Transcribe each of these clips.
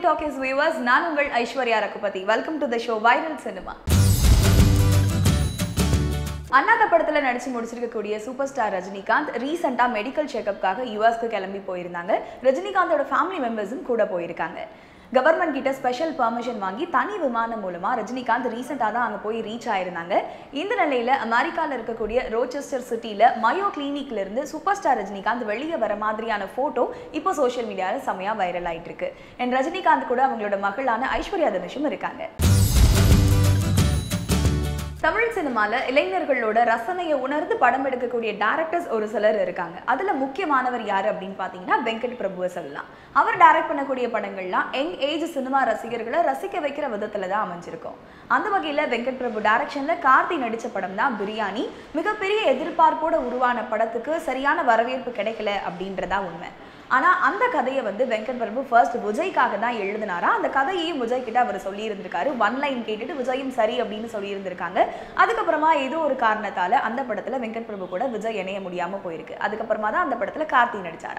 talkies viewers நான் உங்கள் Aishwarya Raghupathi welcome to the show viral cinema Annaatthe படத்துல நடிச்சு முடிச்சிருக்கக்கூடிய சூப்பர் ஸ்டார் ரஜினிகாந்த் ரீசெண்டா மெடிக்கல் செக்அப்காக யூஎஸ்க்கு கிளம்பி போயிருந்தாங்க ரஜினிகாந்தோட ஃபேமிலி மெம்பர்ஸும் கூட போயிருக்காங்க கவர்மெண்ட் கிட்ட ஸ்பெஷல் பெர்மிஷன் வாங்கி தனி விமானம் மூலமா ரஜினிகாந்த் ரீசெண்டாக தான் அங்கே போய் ரீச் ஆயிருந்தாங்க இந்த நிலையில அமெரிக்கால இருக்கக்கூடிய ரோச்செஸ்டர் சிட்டில மயோ கிளினிக்ல இருந்து சூப்பர் ஸ்டார் ரஜினிகாந்த் வெளியே வர மாதிரியான போட்டோ இப்போ சோஷியல் மீடியால செமையா வைரல் ஆயிட்டு இருக்கு அண்ட் ரஜினிகாந்த் கூட அவங்களோட மகளான ஐஸ்வர்யா தனுஷும் இருக்காங்க தமிழ் சினிமால இளைஞர்களோட ரசனையை உணர்ந்து படம் எடுக்கக்கூடிய டேரக்டர்ஸ் ஒரு சிலர் இருக்காங்க அதுல முக்கியமானவர் யாரு அப்படின்னு பாத்தீங்கன்னா வெங்கட் பிரபுவை சொல்லலாம் அவர் டைரக்ட் பண்ணக்கூடிய படங்கள்லாம் யங் ஏஜ் சினிமா ரசிகர்களை ரசிக்க வைக்கிற விதத்துல தான் அமைஞ்சிருக்கும் அந்த வகையில வெங்கட் பிரபு டைரக்ஷன்ல கார்த்தி நடிச்ச படம் தான் பிரியாணி மிகப்பெரிய எதிர்பார்ப்போட உருவான படத்துக்கு சரியான வரவேற்பு கிடைக்கல அப்படின்றதா உண்மை ஆனா அந்த கதையை வந்து வெங்கட் பிரபு ஃபர்ஸ்ட் விஜய்க்காக தான் எழுதினாரா அந்த கதையையும் விஜய் கிட்ட அவர் சொல்லியிருந்திருக்காரு ஒன் லைன் கேட்டுட்டு விஜயும் சரி அப்படின்னு சொல்லியிருந்திருக்காங்க அதுக்கப்புறமா ஏதோ ஒரு காரணத்தால அந்த படத்துல வெங்கட் பிரபு கூட விஜய் இணைய முடியாம போயிருக்கு அதுக்கப்புறமா தான் அந்த படத்துல கார்த்தி நடிச்சாரா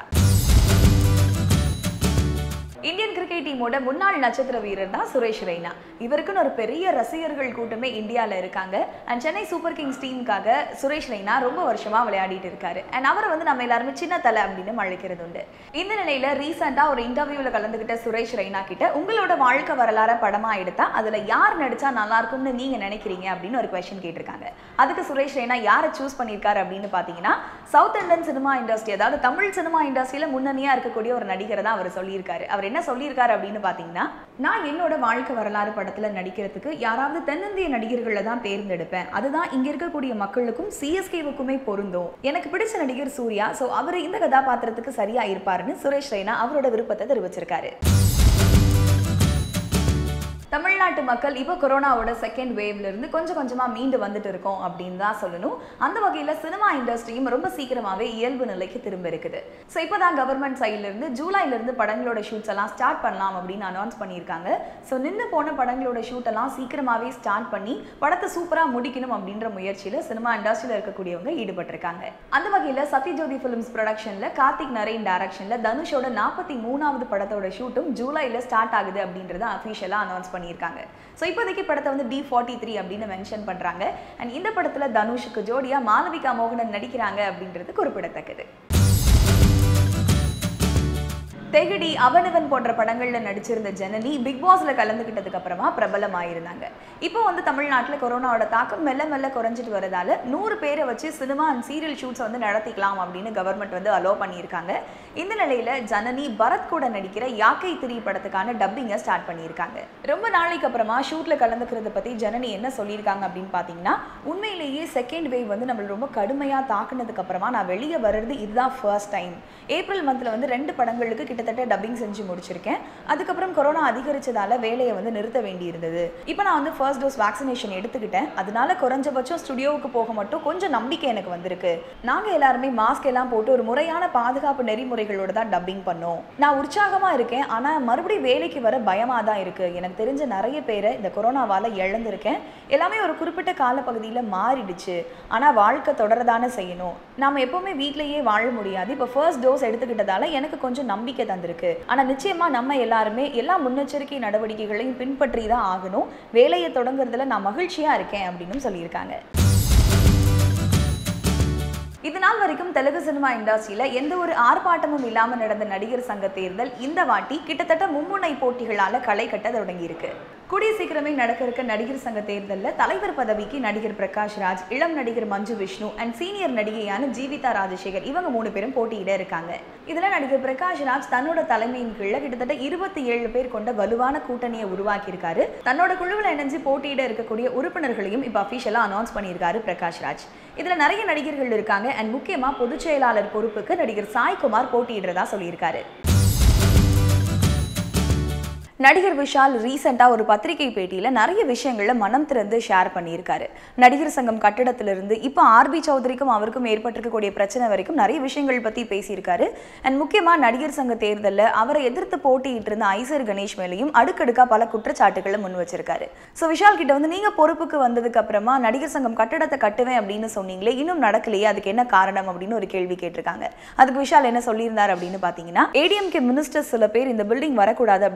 இந்தியன் கிரிக்கெட் டீமோட முன்னாள் நட்சத்திர வீரர் தான் சுரேஷ் ரெய்னா இவருக்குன்னு ஒரு பெரிய ரசிகர்கள் கூட்டமே இந்தியாவில் இருக்காங்க அண்ட் சென்னை சூப்பர் கிங்ஸ் டீமுக்காக சுரேஷ் ரெய்னா ரொம்ப வருஷமா விளையாடிட்டு இருக்காரு அண்ட் அவரை வந்து நம்ம எல்லாருமே சின்ன தலை அப்படின்னு அழைக்கிறது உண்டு இந்த நிலையில ரீசெண்டாக ஒரு இன்டர்வியூவில் கலந்துக்கிட்ட சுரேஷ் ரெய்னா கிட்ட உங்களோட வாழ்க்கை வரலாற படமா எடுத்தா அதுல யார் நடிச்சா நல்லா இருக்கும்னு நீங்க நினைக்கிறீங்க அப்படின்னு ஒரு கொஸ்டின் கேட்டிருக்காங்க அதுக்கு சுரேஷ் ரெய்னா யாரை சூஸ் பண்ணியிருக்காரு அப்படின்னு பார்த்தீங்கன்னா சவுத் இந்தியன் சினிமா இண்டஸ்ட்ரி அதாவது தமிழ் சினிமா இண்டஸ்ட்ரியில முன்னணியா இருக்கக்கூடிய ஒரு நடிகரை தான் அவர் சொல்லியிருக்காரு அவர் என்ன சொல்லியிருக்காரு அப்படின்னு பார்த்தீங்கன்னா நான் என்னோட வாழ்க்கை வரலாறு படத்துல நடிக்கிறதுக்கு யாராவது தென்னிந்திய நடிகர்களை தான் தேர்ந்தெடுப்பேன் அதுதான் இங்க இருக்கக்கூடிய மக்களுக்கும் சிஎஸ்கேவுக்குமே பொருந்தும் எனக்கு பிடிச்ச நடிகர் சூர்யா ஸோ அவர் இந்த கதாபாத்திரத்துக்கு சரியா இருப்பாருன்னு சுரேஷ் ரெய்னா அவரோட விருப்பத்தை தெரிவிச்சிருக்காரு தமிழ்நாட்டு மக்கள் இப்போ கொரோனாவோட செகண்ட் வேவ்ல இருந்து கொஞ்சம் கொஞ்சமா மீண்டு வந்துட்டு இருக்கோம் அப்படின்னு தான் சொல்லணும் அந்த வகையில சினிமா இண்டஸ்ட்ரியும் ரொம்ப சீக்கிரமாவே இயல்பு நிலைக்கு திரும்ப இருக்குது ஸோ இப்போதான் கவர்மெண்ட் சைட்ல இருந்து ஜூலைல இருந்து படங்களோட ஷூட்ஸ் எல்லாம் ஸ்டார்ட் பண்ணலாம் அப்படின்னு அனௌன்ஸ் பண்ணியிருக்காங்க ஸோ நின்று போன படங்களோட ஷூட் எல்லாம் சீக்கிரமாவே ஸ்டார்ட் பண்ணி படத்தை சூப்பரா முடிக்கணும் அப்படின்ற முயற்சியில சினிமா இண்டஸ்ட்ரியில இருக்கக்கூடியவங்க ஈடுபட்டிருக்காங்க அந்த வகையில சத்யஜோதி ஃபிலிம்ஸ் ப்ரொடக்ஷன்ல கார்த்திக் நரேன் டைரக்ஷன்ல தனுஷோட நாற்பத்தி மூணாவது படத்தோட ஷூட்டும் ஜூலைல ஸ்டார்ட் ஆகுது அப்படின்றத அஃபீஷியலா அனௌன்ஸ் பண்ணியிருக்காங்க ஸோ இப்போதைக்கு படத்தை வந்து டி ஃபார்ட்டி த்ரீ அப்படின்னு மென்ஷன் பண்ணுறாங்க அண்ட் இந்த படத்தில் தனுஷுக்கு ஜோடியாக மாளவிகா மோகனன் நடிக்கிறாங்க அப்படின்றது குறிப்பிடத்தக்கது தெகடி அவனவன் போன்ற படங்கள்ல நடிச்சிருந்த ஜனனி பிக் பாஸ்ல கலந்துக்கிட்டதுக்கு அப்புறமா பிரபலமாயிருந்தாங்க இப்போ வந்து தமிழ்நாட்டில் கொரோனாவோட தாக்கம் மெல்ல மெல்ல குறைஞ்சிட்டு வரதால நூறு பேரை வச்சு சினிமா அண்ட் சீரியல் ஷூட்ஸ் வந்து நடத்திக்கலாம் அப்படின்னு கவர்மெண்ட் வந்து அலோ பண்ணியிருக்காங்க இந்த நிலையில ஜனனி பரத் கூட நடிக்கிற யாக்கை திரி படத்துக்கான டப்பிங்கை ஸ்டார்ட் பண்ணியிருக்காங்க ரொம்ப நாளைக்கு அப்புறமா ஷூட்ல கலந்துக்கிறத பத்தி ஜனனி என்ன சொல்லியிருக்காங்க அப்படின்னு பார்த்தீங்கன்னா உண்மையிலேயே செகண்ட் வேவ் வந்து நம்மள ரொம்ப கடுமையா தாக்குனதுக்கு அப்புறமா நான் வெளியே வர்றது இதுதான் ஃபர்ஸ்ட் டைம் ஏப்ரல் மந்த்ல வந்து ரெண்டு படங்களுக்கு கிட்டத்தட்ட டப்பிங் செஞ்சு முடிச்சிருக்கேன் அதுக்கப்புறம் கொரோனா அதிகரிச்சதால வேலையை வந்து நிறுத்த வேண்டியிருந்தது இப்போ நான் வந்து ஃபர்ஸ்ட் டோஸ் வேக்சினேஷன் எடுத்துக்கிட்டேன் அதனால குறைஞ்சபட்சம் ஸ்டுடியோவுக்கு போக மட்டும் கொஞ்சம் நம்பிக்கை எனக்கு வந்திருக்கு நாங்கள் எல்லாருமே மாஸ்க் எல்லாம் போட்டு ஒரு முறையான பாதுகாப்பு நெறிமுறைகளோட தான் டப்பிங் பண்ணோம் நான் உற்சாகமா இருக்கேன் ஆனால் மறுபடியும் வேலைக்கு வர பயமாக தான் இருக்கு எனக்கு தெரிஞ்ச நிறைய பேரை இந்த கொரோனாவால் இழந்திருக்கேன் எல்லாமே ஒரு குறிப்பிட்ட காலப்பகுதியில் மாறிடுச்சு ஆனால் வாழ்க்கை தொடரதானே செய்யணும் நாம எப்பவுமே வீட்டிலேயே வாழ முடியாது இப்போ ஃபர்ஸ்ட் டோஸ் எடுத்துக்கிட்டதால எனக்கு கொஞ்சம் நம்பிக்கை தந்திருக்கு ஆனால் நிச்சயமா நம்ம எல்லாருமே எல்லா முன்னெச்சரிக்கை நடவடிக்கைகளையும் பின்பற்றி தான் ஆகணும் வேலையை தொடங்குறதுல நான் மகிழ்ச்சியா இருக்கேன் அப்படின்னு சொல்லியிருக்காங்க இது நாள் வரைக்கும் தெலுங்கு சினிமா இண்டஸ்ட்ரியில எந்த ஒரு ஆர்ப்பாட்டமும் இல்லாம நடந்த நடிகர் சங்க தேர்தல் இந்த வாட்டி கிட்டத்தட்ட மும்முனை போட்டிகளால களை கட்ட தொடங்கி இருக்கு கூடிய சீக்கிரமே நடக்க இருக்க நடிகர் சங்க தேர்தலில் தலைவர் பதவிக்கு நடிகர் பிரகாஷ் ராஜ் இளம் நடிகர் மஞ்சு விஷ்ணு அண்ட் சீனியர் நடிகையான ஜீவிதா ராஜசேகர் இவங்க மூணு பேரும் போட்டியிட இருக்காங்க இதுல நடிகர் பிரகாஷ் ராஜ் தன்னோட தலைமையின் கீழே கிட்டத்தட்ட இருபத்தி ஏழு பேர் கொண்ட வலுவான கூட்டணியை உருவாக்கி இருக்காரு தன்னோட குழுவில் இணைஞ்சு போட்டியிட இருக்கக்கூடிய உறுப்பினர்களையும் இப்போ அஃபிஷியலா அனௌன்ஸ் பண்ணியிருக்காரு பிரகாஷ் ராஜ் இதுல நிறைய நடிகர்கள் இருக்காங்க அண்ட் முக்கியமா பொதுச் செயலாளர் பொறுப்புக்கு நடிகர் சாய்குமார் போட்டியிடுறதா சொல்லியிருக்காரு நடிகர் விஷால் ரீசெண்டாக ஒரு பத்திரிகை பேட்டியில் நிறைய விஷயங்களை மனம் திறந்து ஷேர் பண்ணியிருக்காரு நடிகர் சங்கம் கட்டிடத்திலிருந்து இப்போ ஆர்பி சௌத்ரிக்கும் அவருக்கும் ஏற்பட்டிருக்கக்கூடிய பிரச்சனை வரைக்கும் நிறைய விஷயங்கள் பற்றி பேசியிருக்காரு அண்ட் முக்கியமாக நடிகர் சங்க தேர்தலில் அவரை எதிர்த்து போட்டியிட்டு இருந்த ஐசர் கணேஷ் மேலேயும் அடுக்கடுக்காக பல குற்றச்சாட்டுகளை முன் வச்சிருக்காரு ஸோ விஷால் கிட்ட வந்து நீங்கள் பொறுப்புக்கு வந்ததுக்கு அப்புறமா நடிகர் சங்கம் கட்டிடத்தை கட்டுவேன் அப்படின்னு சொன்னீங்களே இன்னும் நடக்கலையே அதுக்கு என்ன காரணம் அப்படின்னு ஒரு கேள்வி கேட்டிருக்காங்க அதுக்கு விஷால் என்ன சொல்லியிருந்தார் அப்படின்னு பார்த்தீங்கன்னா ஏடிஎம்கே மினிஸ்டர்ஸ் சில பேர் இந்த பில்டிங் வரக்கூடாது அப்படின்னு தலையிட்டு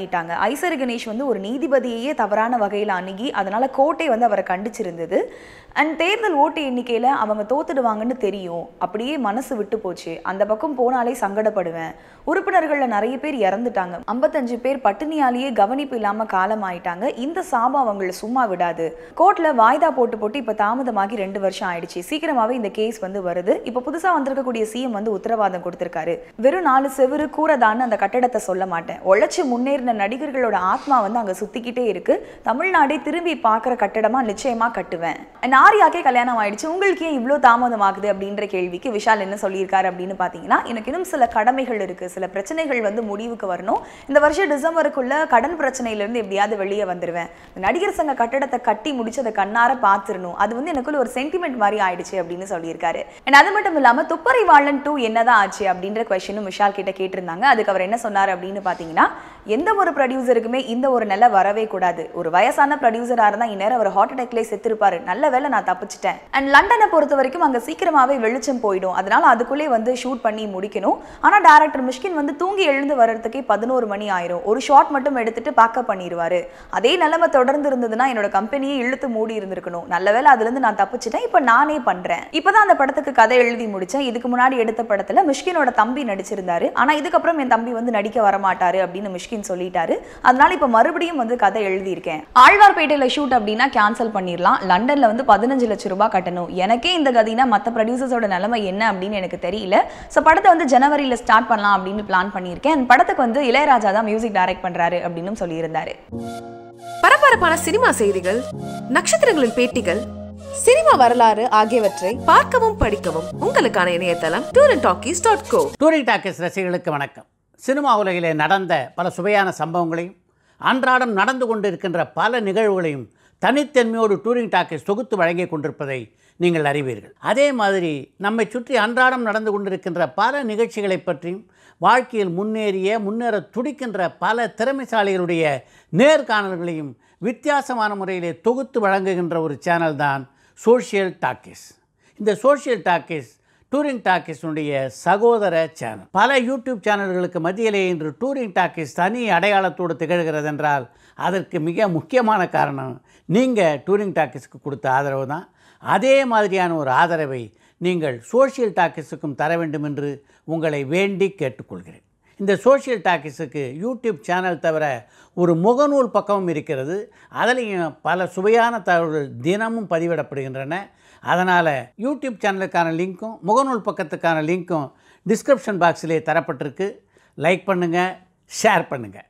பண்ணிட்டாங்க ஐசரி கணேஷ் வந்து ஒரு நீதிபதியையே தவறான வகையில் அணுகி அதனால கோர்ட்டே வந்து அவரை கண்டிச்சிருந்தது அண்ட் தேர்தல் ஓட்டு எண்ணிக்கையில் அவங்க தோத்துடுவாங்கன்னு தெரியும் அப்படியே மனசு விட்டு போச்சு அந்த பக்கம் போனாலே சங்கடப்படுவேன் உறுப்பினர்களில் நிறைய பேர் இறந்துட்டாங்க ஐம்பத்தஞ்சு பேர் பட்டினியாலேயே கவனிப்பு இல்லாமல் காலம் ஆயிட்டாங்க இந்த சாபம் அவங்கள சும்மா விடாது கோர்ட்டில் வாய்தா போட்டு போட்டு இப்போ தாமதமாகி ரெண்டு வருஷம் ஆயிடுச்சு சீக்கிரமாகவே இந்த கேஸ் வந்து வருது இப்போ புதுசாக வந்திருக்கக்கூடிய சிஎம் வந்து உத்தரவாதம் கொடுத்திருக்காரு வெறும் நாலு செவுரு கூறதான்னு அந்த கட்டடத்தை சொல்ல மாட்டேன் உழைச்சி முன்னேறின நடிகர்களோட ஆத்மா வந்து அங்கே சுத்திக்கிட்டே இருக்கு தமிழ்நாடே திரும்பி பார்க்குற கட்டடமா நிச்சயமா கட்டுவேன் And ஆர்யாக்கே கல்யாணம் ஆயிடுச்சு உங்களுக்கு ஏன் இவ்வளோ தாமதம் ஆகுது அப்படின்ற கேள்விக்கு விஷால் என்ன சொல்லியிருக்காரு அப்படின்னு பார்த்தீங்கன்னா எனக்கு இன்னும் சில கடமைகள் இருக்கு சில பிரச்சனைகள் வந்து முடிவுக்கு வரணும் இந்த வருஷம் டிசம்பருக்குள்ள கடன் பிரச்சனையிலேருந்து எப்படியாவது வெளியே வந்துருவேன் இந்த நடிகர் சங்க கட்டடத்தை கட்டி முடிச்சு அதை கண்ணார பார்த்துடணும் அது வந்து எனக்குள்ள ஒரு சென்டிமெண்ட் மாதிரி ஆயிடுச்சு அப்படின்னு சொல்லியிருக்காரு அண்ட் அது மட்டும் இல்லாம துப்பறை வாழன் டூ என்னதான் ஆச்சு அப்படின்ற கொஸ்டினும் விஷால் கிட்ட கேட்டிருந்தாங்க அதுக்கு அவர் என்ன சொன்னார் அப்படின்னு பார்த்தீங்கன்னா எந்த ஒரு ப்ரொடியூசருக்குமே இந்த ஒரு நிலை வரவே கூடாது ஒரு வயசான ப்ரொடியூசராக இருந்தால் இந்நேரம் அவர் ஹார்ட் அட்டாக்லேயே செத்துருப்பாரு நல்ல வேளை நான் தப்பிச்சிட்டேன் அண்ட் லண்டனை பொறுத்த வரைக்கும் அங்கே சீக்கிரமாவே வெளிச்சம் போயிடும் அதனால அதுக்குள்ளே வந்து ஷூட் பண்ணி முடிக்கணும் ஆனால் டேரக்டர் மிஷ்கின் வந்து தூங்கி எழுந்து வர்றதுக்கே பதினோரு மணி ஆயிரும் ஒரு ஷாட் மட்டும் எடுத்துட்டு பேக்கப் பண்ணிடுவாரு அதே நிலைமை தொடர்ந்து இருந்ததுன்னா என்னோட கம்பெனியே இழுத்து மூடி இருந்திருக்கணும் நல்ல வேளை அதுலேருந்து நான் தப்பிச்சிட்டேன் இப்போ நானே பண்றேன் இப்போதான் அந்த படத்துக்கு கதை எழுதி முடிச்சேன் இதுக்கு முன்னாடி எடுத்த படத்துல மிஷ்கினோட தம்பி நடிச்சிருந்தாரு ஆனா இதுக்கப்புறம் என் தம்பி வந்து நடிக்க வரமாட்டாரு அப்படின்னு மிஷ்கின் சொல்லிட்டாரு அதனால இப்போ மறுபடியும் வந்து கதை எழுதியிருக்கேன் ஆழ்வார்பேட்டையில ஷூட் அப்படின்னா கேன்சல் பண்ணிடலாம் லண்டன்ல வந்து பதினஞ்சு லட்சம் ரூபாய் கட்டணும் எனக்கே இந்த கதினா மற்ற ப்ரொடியூசர்ஸோட நிலைமை என்ன அப்படின்னு எனக்கு தெரியல ஸோ படத்தை வந்து ஜனவரியில் ஸ்டார்ட் பண்ணலாம் அப்படின்னு பிளான் பண்ணியிருக்கேன் அந்த படத்துக்கு வந்து இளையராஜா தான் மியூசிக் டைரக்ட் பண்றாரு அப்படின்னு சொல்லியிருந்தாரு பரபரப்பான சினிமா செய்திகள் நட்சத்திரங்களின் பேட்டிகள் சினிமா வரலாறு ஆகியவற்றை பார்க்கவும் படிக்கவும் உங்களுக்கான இணையதளம் tour and talkies dot co touring talkies ரசிகர்களுக்கு வணக்கம் சினிமா உலகிலே நடந்த பல சுவையான சம்பவங்களையும் அன்றாடம் நடந்து கொண்டிருக்கின்ற பல நிகழ்வுகளையும் தனித்தன்மையோடு டூரிங் டாக்கீஸ் தொகுத்து வழங்கி கொண்டிருப்பதை நீங்கள் அறிவீர்கள் அதே மாதிரி நம்மை சுற்றி அன்றாடம் நடந்து கொண்டிருக்கின்ற பல நிகழ்ச்சிகளை பற்றியும் வாழ்க்கையில் முன்னேறிய முன்னேற துடிக்கின்ற பல திறமைசாலிகளுடைய நேர்காணல்களையும் வித்தியாசமான முறையிலே தொகுத்து வழங்குகின்ற ஒரு சேனல் தான் சோஷியல் டாக்கீஸ் இந்த சோஷியல் டாக்கீஸ் டூரிங் டாக்கீஸுடைய சகோதர சேனல் பல யூடியூப் சேனல்களுக்கு மத்தியிலே இன்று டூரிங் டாக்கீஸ் தனி அடையாளத்தோடு திகழ்கிறது என்றால் அதற்கு மிக முக்கியமான காரணம் நீங்கள் டூரிங் டாக்கீஸ்க்கு கொடுத்த ஆதரவு தான் அதே மாதிரியான ஒரு ஆதரவை நீங்கள் சோஷியல் டாக்கீஸுக்கும் தர வேண்டும் என்று உங்களை வேண்டி கேட்டுக்கொள்கிறேன் இந்த சோஷியல் டாக்கீஸுக்கு யூடியூப் சேனல் தவிர ஒரு முகநூல் பக்கமும் இருக்கிறது அதுலேயும் பல சுவையான தகவல்கள் தினமும் பதிவிடப்படுகின்றன அதனால் யூடியூப் சேனலுக்கான லிங்க்கும் முகநூல் பக்கத்துக்கான லிங்க்கும் டிஸ்கிரிப்ஷன் பாக்ஸிலே தரப்பட்டிருக்கு லைக் பண்ணுங்கள் ஷேர் பண்ணுங்கள்